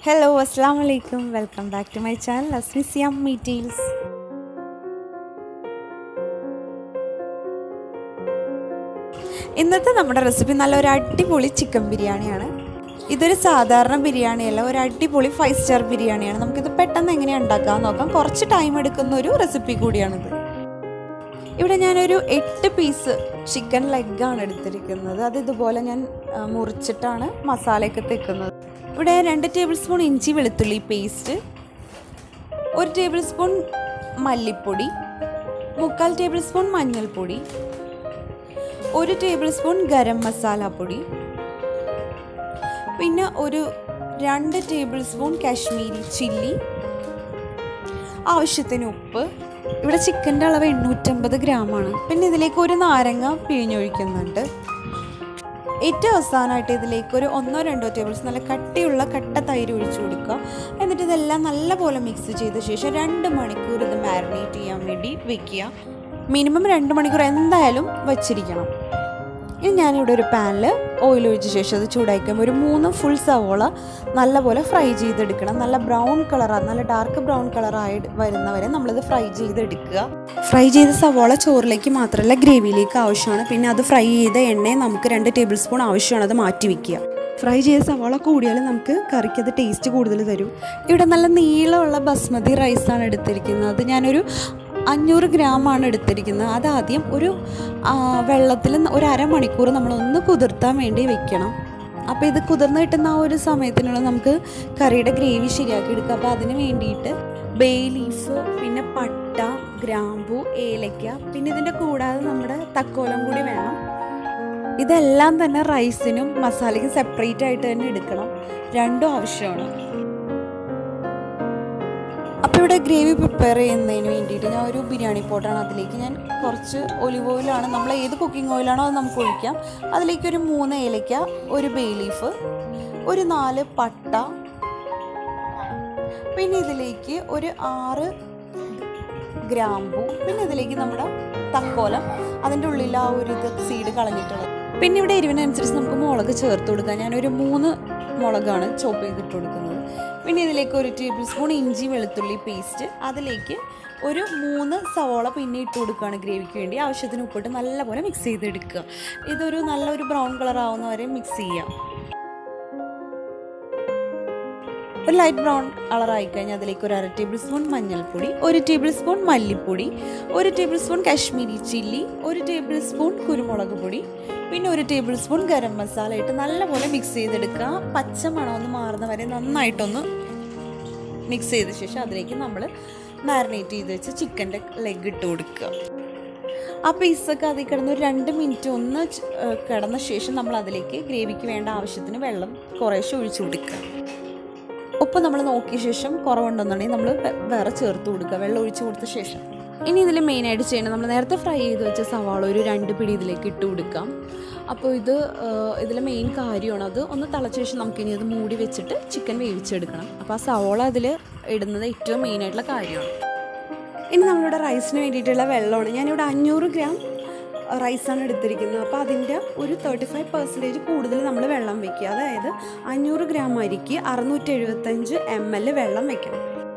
hello അസ്സാം വലൈക്കും welcome back to my channel അസ്മിസിയാം മീറ്റീൽസ് ഇന്നത്തെ നമ്മുടെ റെസിപ്പി നല്ല ഒരു അടിപൊളി ചിക്കൻ ബിരിയാണിയാണ് ഇതൊരു സാധാരണ ബിരിയാണിയല്ല ഒരു അടിപൊളി ഫൈവ് സ്റ്റാർ ബിരിയാണിയാണ് നമുക്കിത് പെട്ടെന്ന് എങ്ങനെയാണ് ഉണ്ടാക്കാൻ നോക്കാം കുറച്ച് ടൈം എടുക്കുന്ന ഒരു റെസിപ്പി കൂടിയാണിത് ഇവിടെ ഞാനൊരു എട്ട് പീസ് ചിക്കൻ ലെഗാണ് എടുത്തിരിക്കുന്നത് അത് ഇതുപോലെ ഞാൻ ആ, മുറിച്ചിട്ടാണ് മസാലയൊക്കെ തെക്കുന്നത് ഇവിടെ രണ്ട് ടേബിൾ സ്പൂൺ ഇഞ്ചി വെളുത്തുള്ളി പേസ്റ്റ് ഒരു ടേബിൾ സ്പൂൺ മല്ലിപ്പൊടി മുക്കാൽ ടേബിൾ സ്പൂൺ മഞ്ഞൾപ്പൊടി ഒരു ടേബിൾ സ്പൂൺ ഗരം മസാല പൊടി പിന്നെ ഒരു രണ്ട് ടേബിൾ സ്പൂൺ കാശ്മീരി ചില്ലി ആവശ്യത്തിന് ഉപ്പ് ഇവിടെ ചിക്കൻ്റെ അളവ് എണ്ണൂറ്റമ്പത് ഗ്രാമാണ് പിന്നെ ഇതിലേക്ക് ഒരു നാരങ്ങ പിഴിഞ്ഞൊഴിക്കുന്നുണ്ട് ഏറ്റവും അവസാനമായിട്ട് ഇതിലേക്ക് ഒരു ഒന്നോ രണ്ടോ ടേബിൾ സ്പൂൺ നല്ല കട്ടിയുള്ള കട്ട തൈര് ഒഴിച്ചു കൊടുക്കുക എന്നിട്ട് ഇതെല്ലാം നല്ലപോലെ മിക്സ് ചെയ്ത ശേഷം രണ്ട് മണിക്കൂർ ഇത് മാരിനേറ്റ് ചെയ്യാൻ വേണ്ടി വെക്കുക മിനിമം രണ്ട് മണിക്കൂർ എന്തായാലും വച്ചിരിക്കണം ഇനി ഞാനിവിടെ ഒരു പാനിൽ ഓയിൽ ഒഴിച്ച ശേഷം അത് ചൂടാക്കുമ്പോൾ ഒരു മൂന്ന് ഫുൾ സവോള നല്ലപോലെ ഫ്രൈ ചെയ്തെടുക്കണം നല്ല ബ്രൗൺ കളറാണ് നല്ല ഡാർക്ക് ബ്രൗൺ കളറായി വരുന്നവരെ നമ്മളിത് ഫ്രൈ ചെയ്തെടുക്കുക ഫ്രൈ ചെയ്ത സവോള ചോറിലേക്ക് മാത്രമല്ല ഗ്രേവിയിലേക്ക് ആവശ്യമാണ് പിന്നെ അത് ഫ്രൈ ചെയ്ത എണ്ണയെ നമുക്ക് രണ്ട് ടേബിൾ സ്പൂൺ ആവശ്യമാണ് അത് മാറ്റി വയ്ക്കുക ഫ്രൈ ചെയ്ത സവാള കൂടിയാൽ നമുക്ക് കറിക്ക് അത് ടേസ്റ്റ് കൂടുതൽ തരും ഇവിടെ നല്ല നീളമുള്ള ബസ്മതി റൈസാണ് എടുത്തിരിക്കുന്നത് അത് ഞാനൊരു അഞ്ഞൂറ് ഗ്രാമാണ് എടുത്തിരിക്കുന്നത് അതാദ്യം ഒരു ആ, വെള്ളത്തിൽ ഒരു അരമണിക്കൂർ നമ്മളൊന്ന് കുതിർത്താൻ വേണ്ടി വെക്കണം അപ്പോൾ ഇത് കുതിർന്ന് കിട്ടുന്ന ആ ഒരു സമയത്തിനുള്ള നമുക്ക് കറിയുടെ ഗ്രേവി ശരിയാക്കി എടുക്കാം അപ്പോൾ അതിന് വേണ്ടിയിട്ട് ബേ ലീഫ് പിന്നെ പട്ട ഗ്രാമ്പു ഏലയ്ക്ക പിന്നെ ഇതിൻ്റെ കൂടാതെ നമ്മുടെ തക്കോലം കൂടി വേണം ഇതെല്ലാം തന്നെ റൈസിനും മസാലയ്ക്കും സെപ്പറേറ്റ് ആയിട്ട് തന്നെ എടുക്കണം രണ്ടും ആവശ്യമാണ് അപ്പോൾ ഇവിടെ ഗ്രേവി പ്രിപ്പയർ ചെയ്യുന്നതിന് വേണ്ടിയിട്ട് ഞാൻ ഒരു ബിരിയാണി പോട്ടാണ് അതിലേക്ക് ഞാൻ കുറച്ച് ഒലിവ് ഓയിലാണ് നമ്മൾ ഏത് കുക്കിംഗ് ഓയിലാണോ അത് നമുക്ക് ഒഴിക്കാം അതിലേക്ക് ഒരു മൂന്ന് ഏലയ്ക്ക ഒരു ബേ ലീഫ് ഒരു നാല് പട്ട പിന്നെ ഇതിലേക്ക് ഒരു ആറ് ഗ്രാമ്പു പിന്നെ ഇതിലേക്ക് നമ്മുടെ തക്കോലം അതിൻ്റെ ഉള്ളിൽ ആ ഒരു ഇത് സീഡ് കളഞ്ഞിട്ടുള്ളത് പിന്നെ ഇവിടെ എരിവിനനുസരിച്ച് നമുക്ക് മുളക് ചേർത്ത് കൊടുക്കാം ഞാനൊരു മൂന്ന് മുളകാണ് ചോപ്പ് ചെയ്തിട്ട് കൊടുക്കുന്നത് പിന്നെ ഇതിലേക്ക് ഒരു ടേബിൾ സ്പൂൺ ഇഞ്ചി വെളുത്തുള്ളി പേസ്റ്റ് അതിലേക്ക് ഒരു മൂന്ന് സവോള പിന്നെ ഇട്ട് കൊടുക്കുകയാണ് ഗ്രേവിക്ക് വേണ്ടി ആവശ്യത്തിന് ഉപ്പിട്ട് നല്ലപോലെ മിക്സ് ചെയ്തെടുക്കുക ഇതൊരു നല്ലൊരു ബ്രൗൺ കളർ ആവുന്ന വരെ മിക്സ് ചെയ്യാം ഒരു ലൈറ്റ് ബ്രൗൺ കളറായി കഴിഞ്ഞാൽ അതിലേക്ക് ഒരു അര ടേബിൾ സ്പൂൺ മഞ്ഞൾപ്പൊടി ഒരു ടേബിൾ സ്പൂൺ മല്ലിപ്പൊടി ഒരു ടേബിൾ സ്പൂൺ കാശ്മീരി ചില്ലി ഒരു ടേബിൾ സ്പൂൺ കുരുമുളക് പൊടി പിന്നെ ഒരു ടേബിൾ സ്പൂൺ ഗരം മസാല ഇട്ട് നല്ലപോലെ മിക്സ് ചെയ്തെടുക്കുക പച്ച മണം ഒന്ന് മാറുന്ന വരെ നന്നായിട്ടൊന്ന് മിക്സ് ചെയ്ത ശേഷം അതിലേക്ക് നമ്മൾ മാരിനേറ്റ് ചെയ്ത് വെച്ച് ചിക്കൻ്റെ ലെഗ് ഇട്ട് കൊടുക്കുക ആ പീസൊക്കെ അതിൽ കിടന്ന് ഒരു രണ്ട് മിനിറ്റ് ഒന്ന് ച്- ഏഹ് കിടന്ന ശേഷം നമ്മൾ അതിലേക്ക് ഗ്രേവിക്ക് വേണ്ട ആവശ്യത്തിന് വെള്ളം കുറേശ്ശെ ഒഴിച്ചു കൊടുക്കുക ഉപ്പ് നമ്മൾ നോക്കിയ ശേഷം കുറവുണ്ടെന്നുണ്ടെങ്കിൽ നമ്മൾ വേറെ ചേർത്ത് കൊടുക്കുക വെള്ളം ഒഴിച്ച് കൊടുത്ത ശേഷം ഇനി ഇതിൽ മെയിനായിട്ട് ചെയ്യേണ്ടത് നമ്മൾ നേരത്തെ ഫ്രൈ ചെയ്ത് വെച്ച സവാള ഒരു രണ്ട് പിടി ഇതിലേക്ക് ഇട്ട് കൊടുക്കാം അപ്പോൾ ഇത് ഇതിൽ മെയിൻ കാര്യമാണ് അത് ഒന്ന് തിളച്ച ശേഷം നമുക്കിനി അത് മൂടി വെച്ചിട്ട് ചിക്കൻ വേവിച്ചെടുക്കണം അപ്പോൾ ആ സവാള അതിൽ ഇടുന്നത് ഏറ്റവും മെയിനായിട്ടുള്ള കാര്യമാണ് ഇനി നമ്മളിവിടെ റൈസിന് വേണ്ടിയിട്ടുള്ള വെള്ളമാണ് ഞാനിവിടെ അഞ്ഞൂറ് ഗ്രാം റൈസാണ് എടുത്തിരിക്കുന്നത് അപ്പോൾ അതിൻ്റെ ഒരു തേർട്ടി ഫൈവ് പെർസെൻറ്റേജ് കൂടുതൽ നമ്മൾ വെള്ളം വെക്കുക അതായത് അഞ്ഞൂറ് ഗ്രാം അരിക്ക് അറുന്നൂറ്റി എഴുപത്തഞ്ച് എം എൽ വെള്ളം വെക്കണം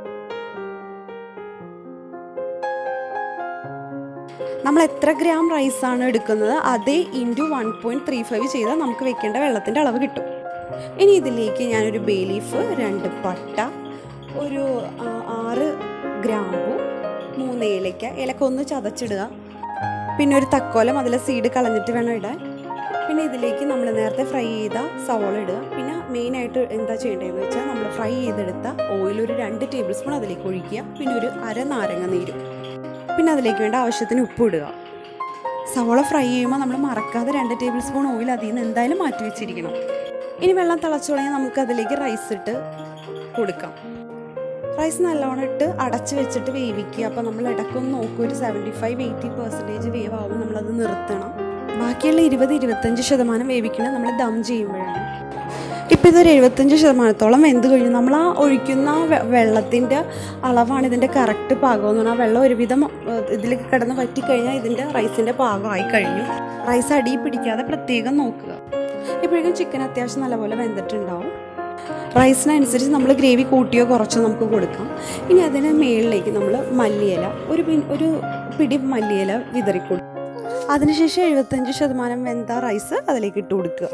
നമ്മൾ എത്ര ഗ്രാം റൈസാണ് എടുക്കുന്നത് അതേ into one point three five ചെയ്താൽ നമുക്ക് വെക്കേണ്ട വെള്ളത്തിൻ്റെ അളവ് കിട്ടും ഇനി ഇതിലേക്ക് ഞാനൊരു ബേ ലീഫ് രണ്ട് പട്ട ഒരു ആ, ആറ് ഗ്രാമ്പു മൂന്ന് ഏലക്ക ഏലക്ക ഒന്ന് ചതച്ചിടുക പിന്നെ ഒരു തക്കോലം അതിലെ സീഡ് കളഞ്ഞിട്ട് വേണം ഇടാൻ പിന്നെ ഇതിലേക്ക് നമ്മൾ നേരത്തെ ഫ്രൈ ചെയ്ത സവോള ഇടുക പിന്നെ മെയിനായിട്ട് എന്താ ചെയ്യേണ്ടതെന്ന് വെച്ചാൽ നമ്മൾ ഫ്രൈ ചെയ്തെടുത്ത ഓയിൽ ഒരു രണ്ട് ടേബിൾ സ്പൂൺ അതിലേക്ക് ഒഴിക്കുക പിന്നെ ഒരു അര നാരങ്ങ നീരും പിന്നെ അതിലേക്ക് വേണ്ട ആവശ്യത്തിന് ഉപ്പ് ഇടുക സവോള ഫ്രൈ ചെയ്യുമ്പോൾ നമ്മൾ മറക്കാതെ രണ്ട് ടേബിൾ സ്പൂൺ ഓയിൽ അതിൽ നിന്ന് എന്തായാലും മാറ്റി വെച്ചിരിക്കണം ഇനി വെള്ളം തിളച്ചു തുടങ്ങി നമുക്ക് അതിലേക്ക് റൈസ് ഇട്ട് കൊടുക്കാം റൈസ് നല്ലോണം ഇട്ട് അടച്ച് വെച്ചിട്ട് വേവിക്കുക അപ്പോൾ നമ്മൾ ഇടയ്ക്കൊന്ന് നോക്കും ഒരു seventy five eighty percentage wave ആവും നമ്മളത് നിർത്തണം ബാക്കിയുള്ള ഇരുപത് ഇരുപത്തഞ്ച് ശതമാനം വേവിക്കുന്നത് നമ്മൾ ദം ചെയ്യുമ്പോഴാണ് ഇപ്പോൾ ഇതൊരു എഴുപത്തഞ്ച് ശതമാനത്തോളം വെന്ത് കഴിഞ്ഞു നമ്മൾ ആ ഒഴിക്കുന്ന ആ വെ- വെള്ളത്തിൻ്റെ അളവാണ് ഇതിൻ്റെ കറക്റ്റ് പാകം എന്ന് പറഞ്ഞാൽ ആ വെള്ളം ഒരുവിധം ഏഹ്, ഇതിലേക്ക് കിടന്ന് വറ്റിക്കഴിഞ്ഞാൽ ഇതിൻ്റെ റൈസിൻ്റെ പാകമായി കഴിഞ്ഞു റൈസ് അടി പിടിക്കാതെ പ്രത്യേകം നോക്കുക ഇപ്പോഴേക്കും ചിക്കൻ അത്യാവശ്യം നല്ലപോലെ വെന്തിട്ടുണ്ടാവും റൈസിനനുസരിച്ച് നമ്മൾ ഗ്രേവി കൂട്ടിയോ കുറച്ചോ നമുക്ക് കൊടുക്കാം ഇനി അതിന് മുകളിലേക്ക് നമ്മൾ മല്ലിയില ഒരു പിൻ- ഒരു പിടി മല്ലിയില വിതറി കൊടുക്കും അതിനുശേഷം എഴുപത്തഞ്ച് ശതമാനം വെന്ത റൈസ് അതിലേക്ക് ഇട്ട് കൊടുക്കുക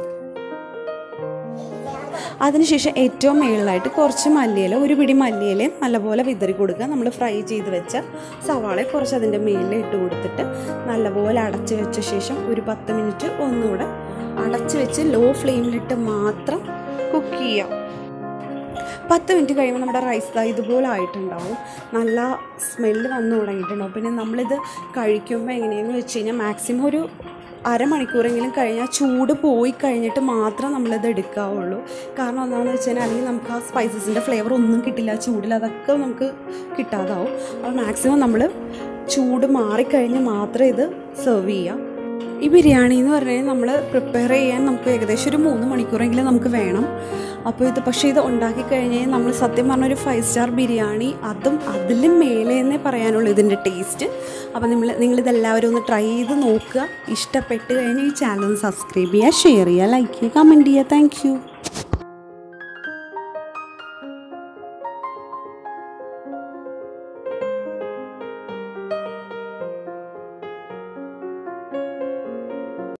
അതിനുശേഷം ഏറ്റവും മുകളിലായിട്ട് കുറച്ച് മല്ലിയില ഒരു പിടി മല്ലിയിലയും നല്ലപോലെ വിതറി കൊടുക്കുക നമ്മൾ ഫ്രൈ ചെയ്ത് വെച്ച സവാള കുറച്ച് അതിൻ്റെ മുകളിൽ ഇട്ട് കൊടുത്തിട്ട് നല്ലപോലെ അടച്ച് വെച്ച ശേഷം ഒരു പത്ത് മിനിറ്റ് ഒന്നുകൂടെ അടച്ച് വെച്ച് ലോ ഫ്ലെയിമിലിട്ട് മാത്രം കുക്ക് ചെയ്യാം പത്ത് മിനിറ്റ് കഴിയുമ്പോൾ നമ്മുടെ റൈസ് ദാ ഇതുപോലെ ആയിട്ടുണ്ടാവും നല്ല സ്മെല്ല് വന്നു തുടങ്ങിയിട്ടുണ്ടാവും പിന്നെ നമ്മളിത് കഴിക്കുമ്പോൾ എങ്ങനെയെന്ന് വെച്ച് കഴിഞ്ഞാൽ മാക്സിമം ഒരു അരമണിക്കൂറെങ്കിലും കഴിഞ്ഞാൽ ചൂട് പോയി കഴിഞ്ഞിട്ട് മാത്രം നമ്മളിത് എടുക്കാവുള്ളൂ കാരണം എന്താണെന്ന് വെച്ച് കഴിഞ്ഞാൽ അല്ലെങ്കിൽ നമുക്ക് ആ സ്പൈസസിൻ്റെ ഫ്ലേവർ ഒന്നും കിട്ടില്ല ചൂടിൽ അതൊക്കെ നമുക്ക് കിട്ടാതാവും അപ്പോൾ മാക്സിമം നമ്മൾ ചൂട് മാറിക്കഴിഞ്ഞ് മാത്രമേ ഇത് സെർവ് ചെയ്യാം ഈ ബിരിയാണി എന്ന് പറഞ്ഞാൽ നമ്മൾ പ്രിപ്പയർ ചെയ്യാൻ നമുക്ക് ഏകദേശം ഒരു മൂന്ന് മണിക്കൂറെങ്കിലും നമുക്ക് വേണം അപ്പോൾ ഇത് പക്ഷേ ഇത് ഉണ്ടാക്കി കഴിഞ്ഞാൽ നമ്മൾ സത്യം പറഞ്ഞ ഒരു ഫൈവ് സ്റ്റാർ ബിരിയാണി അതും അതിലും മേലെ എന്നേ പറയാനുള്ളൂ ഇതിൻ്റെ ടേസ്റ്റ് അപ്പോൾ നിങ്ങൾ നിങ്ങളിതെല്ലാവരും ഒന്ന് ട്രൈ ചെയ്ത് നോക്കുക ഇഷ്ടപ്പെട്ട് കഴിഞ്ഞാൽ ഈ ചാനൽ ഒന്ന് സബ്സ്ക്രൈബ് ചെയ്യുക ഷെയർ ചെയ്യുക ലൈക്ക് ചെയ്യുക കമൻറ്റ് ചെയ്യുക താങ്ക്